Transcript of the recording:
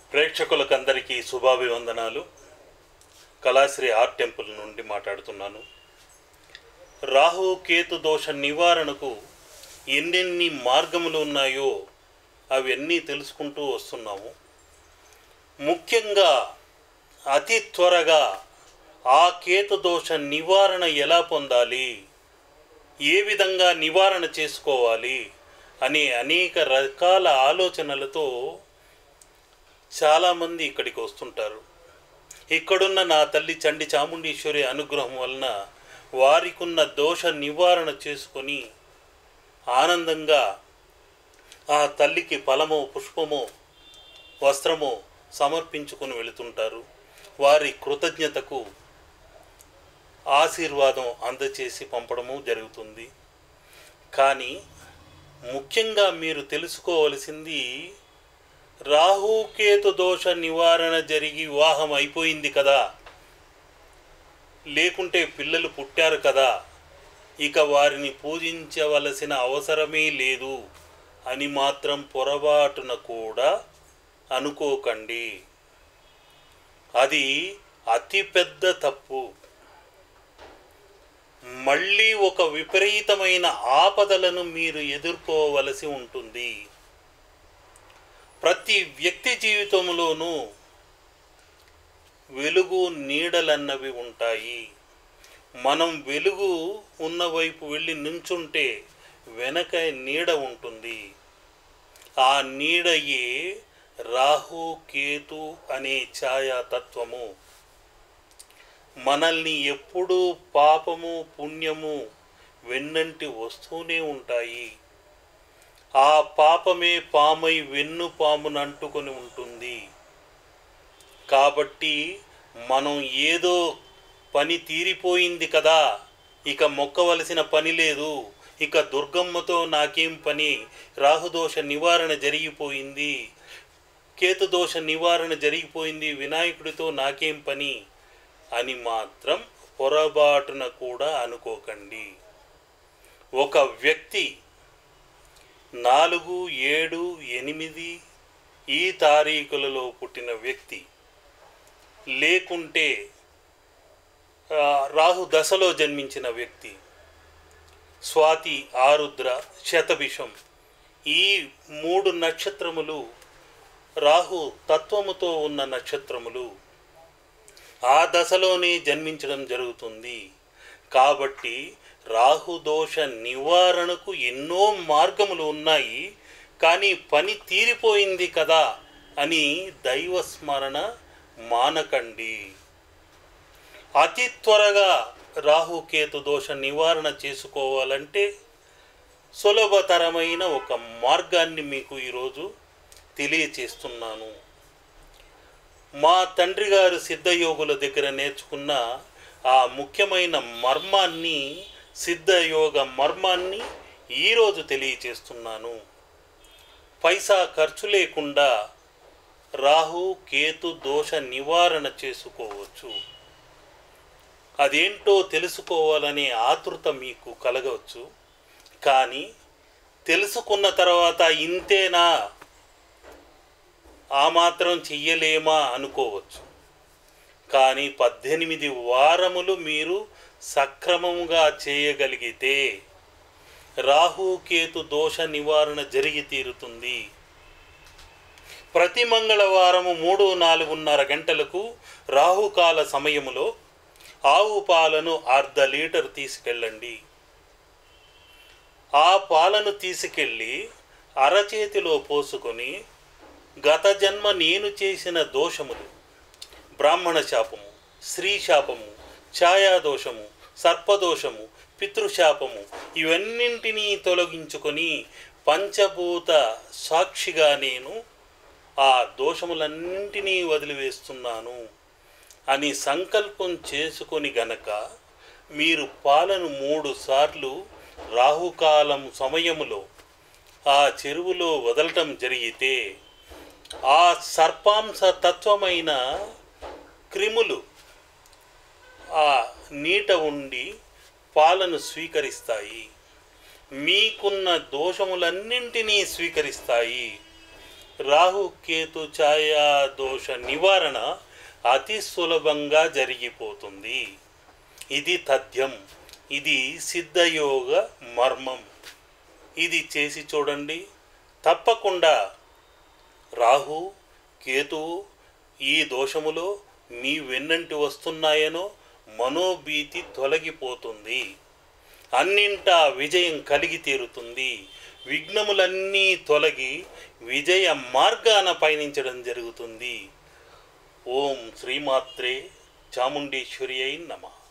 ప్రేక్షకులకందరికీ శుభాభివందనాలు Kalasri art temple నుండి మాట్లాడుతున్నాను రాహు కేతు దోష నివారణకు ఎన్నెన్ని మార్గములు ఉన్నాయో అవన్నీ తెలుసుకుంటూ వస్తున్నాము ముఖ్యంగా అతి త్వరగా ఆ కేతు దోష నివారణ ఎలా పొందాలి ఏ విధంగా నివారణ చేసుకోవాలి అనే అనేక రకాల ఆలోచనలతో చాలామంది ఇక్కడికి వస్తుంటారు ఇక్కడున్న నా తల్లి చండి చాముండేశ్వరి అనుగ్రహం వలన వారికున్న దోష నివారణ చేసుకొని ఆనందంగా ఆ తల్లికి ఫలము పుష్పము వస్త్రము సమర్పించుకొని వెళుతుంటారు వారి కృతజ్ఞతకు ఆశీర్వాదం అందచేసి పంపడము జరుగుతుంది కానీ ముఖ్యంగా మీరు తెలుసుకోవలసింది రాహుకేతు దోష నివారణ జరిగి వివాహం అయిపోయింది కదా లేకుంటే పిల్లలు పుట్టారు కదా ఇక వారిని పూజించవలసిన అవసరమే లేదు అని మాత్రం పొరపాటున కూడా అనుకోకండి అది అతిపెద్ద తప్పు మళ్ళీ ఒక విపరీతమైన ఆపదలను మీరు ఎదుర్కోవలసి ఉంటుంది ప్రతి వ్యక్తి జీవితంలోనూ వెలుగు నీడలన్నవి ఉంటాయి మనం వెలుగు ఉన్న వైపు వెళ్ళి నుంచుంటే వెనక నీడ ఉంటుంది ఆ నీడయే రాహు కేతు అనే ఛాయాతత్వము మనల్ని ఎప్పుడూ పాపము పుణ్యము వెన్నంటి వస్తూనే ఉంటాయి ఆ పాపమే పామై వెన్ను పామును అంటుకొని ఉంటుంది కాబట్టి మనం ఏదో పని తీరిపోయింది కదా ఇక మొక్కవలసిన పని లేదు ఇక దుర్గమ్మతో నాకేం పని రాహుదోష నివారణ జరిగిపోయింది కేతుదోష నివారణ జరిగిపోయింది వినాయకుడితో నాకేం పని అని మాత్రం పొరపాటున కూడా అనుకోకండి ఒక వ్యక్తి నాలుగు ఏడు ఎనిమిది ఈ తారీఖులలో పుట్టిన వ్యక్తి లేకుంటే ఆ, రాహు దశలో జన్మించిన వ్యక్తి స్వాతి ఆరుద్ర శతభిషం ఈ మూడు నక్షత్రములు రాహు తత్వముతో ఉన్న నక్షత్రములు ఆ దశలోనే జన్మించడం జరుగుతుంది కాబట్టి రాహుదోష నివారణకు ఎన్నో మార్గములు ఉన్నాయి కానీ పని తీరిపోయింది కదా అని దైవ స్మరణ మానకండి అతి త్వరగా రాహుకేతు దోష నివారణ చేసుకోవాలంటే సులభతరమైన ఒక మార్గాన్ని మీకు ఈరోజు తెలియచేస్తున్నాను మా తండ్రి గారు సిద్ధయోగుల దగ్గర నేర్చుకున్న ఆ ముఖ్యమైన మర్మాన్ని సిద్ధయోగ మర్మాన్ని ఈరోజు తెలియచేస్తున్నాను పైసా ఖర్చు లేకుండా రాహు కేతు దోష నివారణ చేసుకోవచ్చు అదేంటో తెలుసుకోవాలనే ఆతృత మీకు కలగవచ్చు కానీ తెలుసుకున్న తర్వాత ఇంతేనా ఆ మాత్రం చెయ్యలేమా అనుకోవచ్చు కానీ పద్దెనిమిది వారములు మీరు సక్రమంగా చేయగలిగితే రాహుకేతు దోష నివారణ జరిగి తీరుతుంది ప్రతి మంగళవారము మూడు నాలుగున్నర గంటలకు రాహుకాల సమయములో ఆవు పాలను అర్ధ లీటర్ తీసుకెళ్ళండి ఆ పాలను తీసుకెళ్ళి అరచేతిలో పోసుకొని గత జన్మ నేను చేసిన దోషములు బ్రాహ్మణ శాపము స్త్రీ శాపము ఛాయాదోషము సర్పదోషము పితృశాపము ఇవన్నింటినీ తొలగించుకొని పంచభూత సాక్షిగా నేను ఆ దోషములన్నింటినీ వదిలివేస్తున్నాను అని సంకల్పం చేసుకొని గనక మీరు పాలను మూడు సార్లు రాహుకాలం సమయములో ఆ చెరువులో వదలటం జరిగితే ఆ సర్పాంశ తత్వమైన క్రిములు ఆ నీట ఉండి పాలను స్వీకరిస్తాయి మీకున్న దోషములన్నింటినీ స్వీకరిస్తాయి రాహు కేతు ఛాయా దోష నివారణ అతి సులభంగా జరిగిపోతుంది ఇది తథ్యం ఇది సిద్ధయోగ మర్మం ఇది చేసి చూడండి తప్పకుండా రాహు కేతువు ఈ దోషములో మీ వెన్నంటి వస్తున్నాయనో మనోభీతి తొలగిపోతుంది అన్నింటా విజయం కలిగి తీరుతుంది విఘ్నములన్నీ తొలగి విజయ మార్గాన పయనించడం జరుగుతుంది ఓం శ్రీమాత్రే చాముండేశ్వరి అయి నమః